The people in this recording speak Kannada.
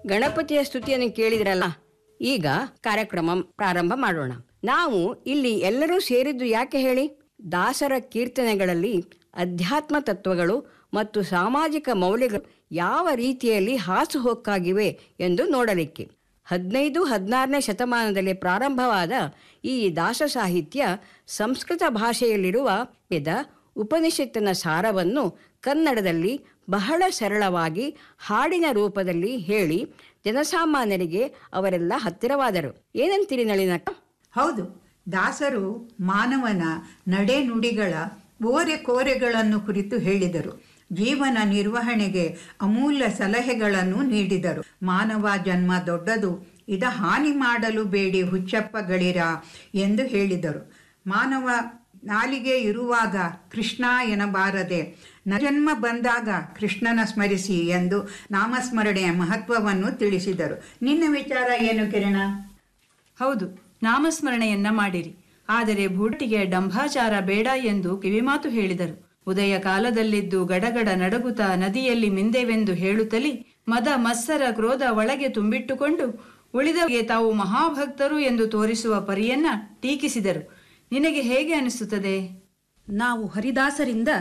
ಗಣಪತಿಯ ಸ್ತುತಿಯನ್ನು ಕೇಳಿದ್ರಲ್ಲ ಈಗ ಕಾರ್ಯಕ್ರಮ ಪ್ರಾರಂಭ ಮಾಡೋಣ ನಾವು ಇಲ್ಲಿ ಎಲ್ಲರೂ ಸೇರಿದ್ದು ಯಾಕೆ ಹೇಳಿ ದಾಸರ ಕೀರ್ತನೆಗಳಲ್ಲಿ ಅಧ್ಯಾತ್ಮ ತತ್ವಗಳು ಮತ್ತು ಸಾಮಾಜಿಕ ಮೌಲ್ಯಗಳು ಯಾವ ರೀತಿಯಲ್ಲಿ ಹಾಸುಹೊಕ್ಕಾಗಿವೆ ಎಂದು ನೋಡಲಿಕ್ಕೆ ಹದಿನೈದು ಹದಿನಾರನೇ ಶತಮಾನದಲ್ಲಿ ಪ್ರಾರಂಭವಾದ ಈ ದಾಸ ಸಾಹಿತ್ಯ ಸಂಸ್ಕೃತ ಭಾಷೆಯಲ್ಲಿರುವ ವೇದ ಉಪನಿಷತ್ತಿನ ಸಾರವನ್ನು ಕನ್ನಡದಲ್ಲಿ ಬಹಳ ಸರಳವಾಗಿ ಹಾಡಿನ ರೂಪದಲ್ಲಿ ಹೇಳಿ ಜನಸಾಮಾನ್ಯರಿಗೆ ಅವರೆಲ್ಲ ಹತ್ತಿರವಾದರು ಏನಂತೀರಿ ನಳಿನಕ್ಕ ಹೌದು ದಾಸರು ಮಾನವನ ನಡೆ ನುಡಿಗಳ ಓರೆ ಕೋರೆಗಳನ್ನು ಕುರಿತು ಹೇಳಿದರು ಜೀವನ ನಿರ್ವಹಣೆಗೆ ಅಮೂಲ್ಯ ಸಲಹೆಗಳನ್ನು ನೀಡಿದರು ಮಾನವ ಜನ್ಮ ದೊಡ್ಡದು ಇದ ಹಾನಿ ಮಾಡಲು ಬೇಡಿ ಹುಚ್ಚಪ್ಪಗಳಿರ ಎಂದು ಹೇಳಿದರು ಮಾನವ ನಾಲಿಗೆ ಇರುವಾಗ ಕೃಷ್ಣ ಎನ್ನಬಾರದೆ ಜನ್ಮ ಬಂದಾಗ ಕೃಷ್ಣನ ಸ್ಮರಿಸಿ ಎಂದು ನಾಮಸ್ಮರಣೆಯ ಮಹತ್ವವನ್ನು ತಿಳಿಸಿದರು ನಿನ್ನ ವಿಚಾರ ಏನು ಕಿರಣ ಹೌದು ನಾಮಸ್ಮರಣೆಯನ್ನ ಮಾಡಿರಿ ಆದರೆ ಭೂಟಿಗೆ ಡಂಭಾಚಾರ ಬೇಡ ಎಂದು ಕಿವಿಮಾತು ಹೇಳಿದರು ಉದಯ ಕಾಲದಲ್ಲಿದ್ದು ಗಡಗಡ ನಡಗುತ್ತ ನದಿಯಲ್ಲಿ ಮಿಂದೆವೆಂದು ಹೇಳುತ್ತಲೇ ಮದ ಮತ್ಸರ ಕ್ರೋಧ ಒಳಗೆ ತುಂಬಿಟ್ಟುಕೊಂಡು ಉಳಿದವರಿಗೆ ತಾವು ಮಹಾಭಕ್ತರು ಎಂದು ತೋರಿಸುವ ಪರಿಯನ್ನ ಟೀಕಿಸಿದರು ನಿನಗೆ ಹೇಗೆ ಅನಿಸುತ್ತದೆ ನಾವು ಹರಿದಾಸರಿಂದ